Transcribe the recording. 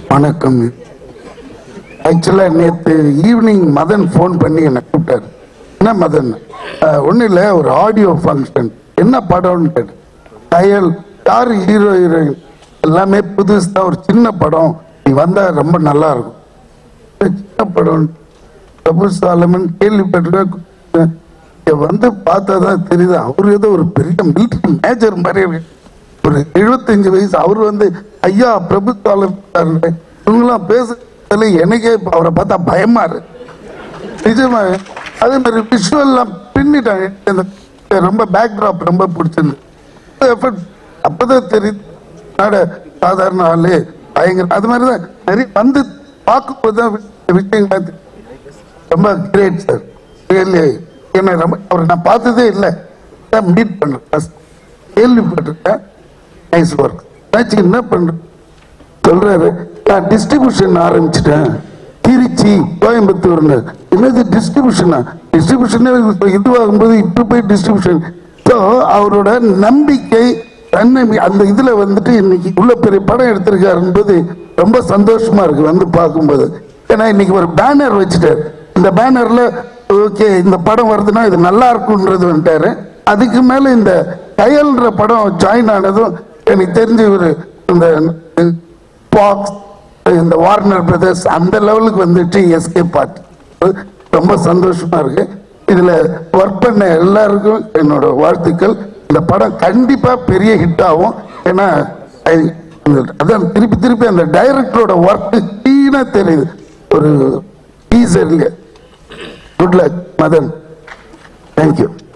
வணக்கம் ஆக்சுவலா நேத்து ஈவினிங் மதன் ஃபோன் பண்ணி என்னை கூப்பிட்டாரு என்ன மதன் ஒன்றும் இல்லை ஒரு ஆடியோ ஃபங்க்ஷன் என்ன படம்னு கேட்டு கயல் யார் ஹீரோ ஹீரோயின் எல்லாமே புதுசா ஒரு சின்ன படம் நீ வந்தா ரொம்ப நல்லா இருக்கும் சின்ன படம் பிரபு சாலமன் கேள்விப்பட்டிருக்கேன் இங்க வந்து பார்த்தா தான் தெரியுது அவர் ஏதோ ஒரு பெரிய மிலிட்டரி மேஜர் மாதிரி இருக்கு ஒரு எழுபத்தஞ்சு வயசு அவர் வந்து ஐயா பிரபு சாலமன் இவங்கெல்லாம் பேசுறதுல எனக்கே இப்ப அவரை பார்த்தா பயமா இருக்கு நிஜமா அதே மாதிரி விஷுவல்லாம் பின்னிட்டாங்க இந்த ரொம்ப பேக்ராப் ரொம்ப பிடிச்சிருந்து எஃபர்ட் அப்பதான் தெரியுது நாட சாதாரண ஆளு பயங்கர அது மாதிரி தான் நிறைய வந்து பார்க்கும்போது தான் விஷயங்கள் தெரியும். ரொம்ப கிரேட் சார் ரியலி என்ன ரொம்ப அவரை நான் பார்த்ததே இல்லை மீட் பண்ணேன் first. கேள்விப்பட்டிருக்கேன் நைஸ் ஒர்க் ஆச்சு என்ன பண்றேன் சொல்றாரு நான் டிஸ்ட்ரிபியூஷன் ஆரம்பிச்சிட்டேன் திருச்சி கோயம்புத்தூர்னு என்னது டிஸ்ட்ரிபியூஷனா டிஸ்ட்ரிபியூஷனே இதுவாகும்போது இப்போ போய் டிஸ்ட்ரிபியூஷன் ஸோ அவரோட நம்பிக்கை தன்னை அந்த இதுல வந்துட்டு இன்னைக்கு உள்ள பெரிய படம் எடுத்திருக்காருன்றது ரொம்ப சந்தோஷமா இருக்கு வந்து பார்க்கும்போது ஏன்னா இன்னைக்கு ஒரு பேனர் வச்சுட்டாரு இந்த பேனர்ல ஓகே இந்த படம் வருதுன்னா இது நல்லா இருக்கும்ன்றது வந்துட்டாரு அதுக்கு மேல இந்த கயல்ன்ற படம் ஜாயின் ஆனதும் எனக்கு தெரிஞ்ச ஒரு இந்த பாக்ஸ் இந்த வார்னர் பிரதர்ஸ் அந்த லெவலுக்கு வந்துட்டு எஸ்கே பார்ட் ரொம்ப சந்தோஷமா இருக்கு இதுல ஒர்க் பண்ண எல்லாருக்கும் என்னோட வாழ்த்துக்கள் இந்த படம் கண்டிப்பா பெரிய ஹிட் ஆகும் ஏன்னா I- அந்த- அதான் திருப்பி திருப்பி அந்த டைரக்டரோட ஒர்க் கிளீனா தெரியுது ஒரு டீசர்ல குட் லக் மதன் தேங்க்யூ